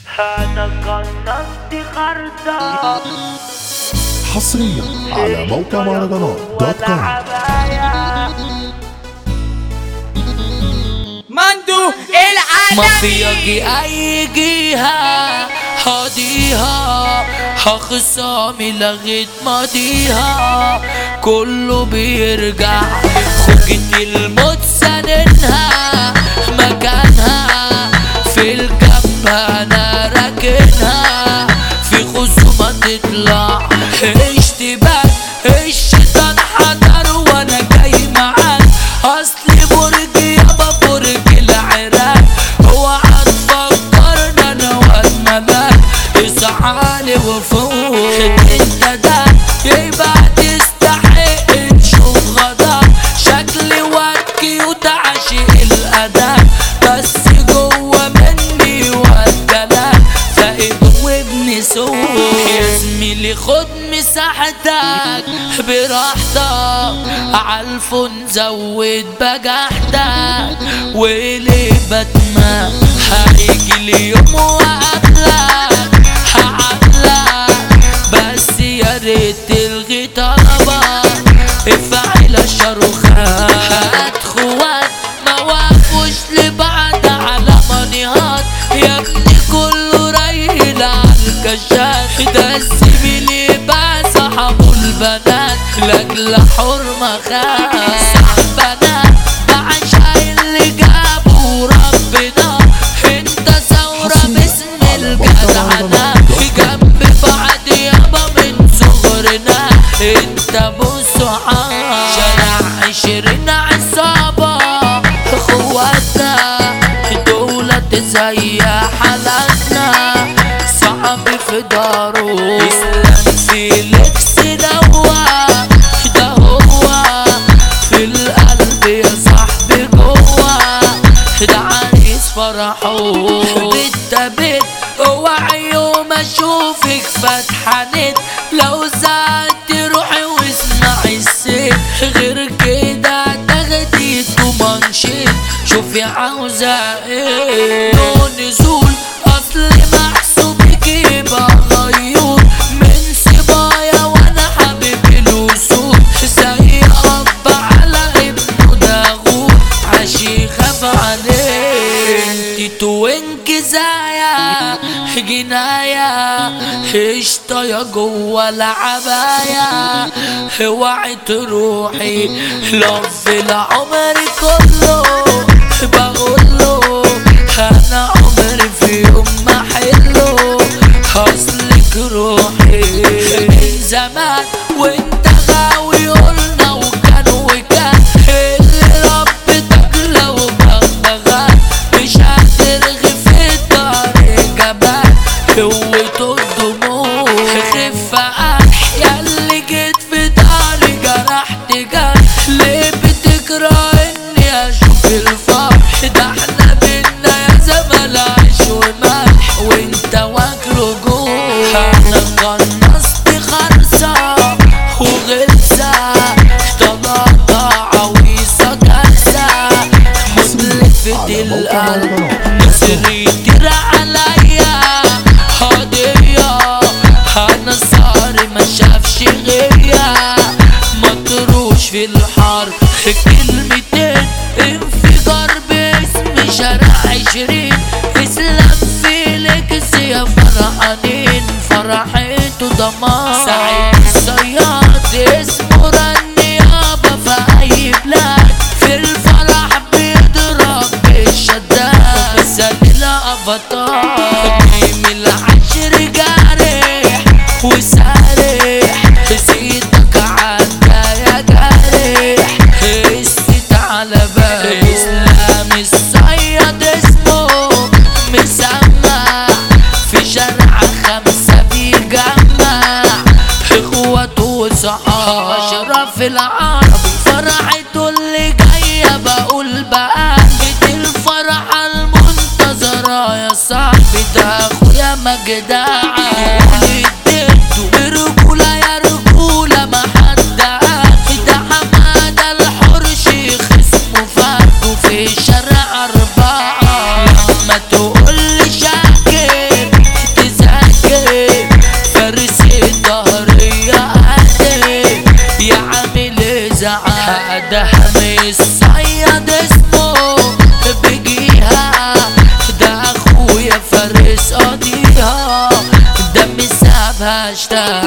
انا قنصت خرطة حصريا على موقع مهرجانات دوت كوم والعباية مندو العالمي مافيا جي اي جيها هاديها خصامي لغيت ماضيها كله بيرجع خوجة الموت سننها مكانها في الجنب انا راكنها في خصومة تطلع اشتباك الشيطان حضر وانا جاي معاك اصلي برج يابا برج العراق هو هتفكرنا انا والملاك اصحالي وفوق انت ده يبقى تستحق نشوف غدا شكلي وكي وتعشق الاداء بس جوه مني والكلام فايد وابن سوق يا زميلي خد مساحتك براحتك عالفون زود بجحتك وليه بتما هيجي اليوم وقابلك هعاملك بس يا ريت تلغي طلبك افعل الشروخات هات خوات ما وقفوش لبعض على منيهات يا ابني كله رايل على الكشاف ده الزميل بقى صحابه البنات لاجل حرمة خاف صاحبنا بقى شايل اللي جابه ربنا انت ثورة باسم الجدعنة في جنب بعض يابا من صغرنا انت بصحاب شارع عشرين عصابة اخواتنا دولة زي حالتنا صعب في داره اسلام فيليكس دوا ده هو في القلب يا صاحبي جوا ده عريس فرحه بالتبت اوعي يوم اشوفك فاتحة نت لو زعلت روحي واسمعي الست غير كده تاخدي منشيت شوفي عاوزة ايه نو نزول اصل محسوبك يبقى غيور من صبايا وانا حبيب الوصول زي اب على ابنه داغور عشي خاف عليه انتي توينك زايا جناية قشطة يا جوا العباية اوعي تروحي لف العمر كله بقوله انا عمري في يوم ما حله اصلك روحي من زمان وانت غاوي قلنا وكان وكان اللي ربتك لو بغبغان مش هترغي في الدار جبان قوته الدموع خفة قرح ياللي جيت في داري جرحت جرح ليه بتكره اني اشوف الفرح ده احنا بينا يا زمل عيش وملح وانت واكله جوه انا قنصت خرصة وغلسة طلعت عويصة جلسة متلفة القلب مصري يطير عليا هدية انا صاري ما شافش غيريا مطروش في الحر كلمتين انفجار باسم شارع عشرين اسلام فيليكس يا فرحانين فرحته دمار سعيد الصياد اسمه رني يابا في اي بلاد في الفرح بيضرب بالشداد مثال الافاتار نجم العشر جارح وسارح سيدك عدى يا جارح قست على بال اسلام الصياد اسمه مسمع في شارع خمسة بيجمع اخوات وصحاب اشرف العربي فرحته اللي جاية بقول بقى بيت الفرحة المنتظرة يا صاحبي ده اخويا مجدع برجولة يا رجولة ما حد عارف ده حمادة الحرشي خصمه فرده في شارع أربعة لما تقول لي شاكر عشتها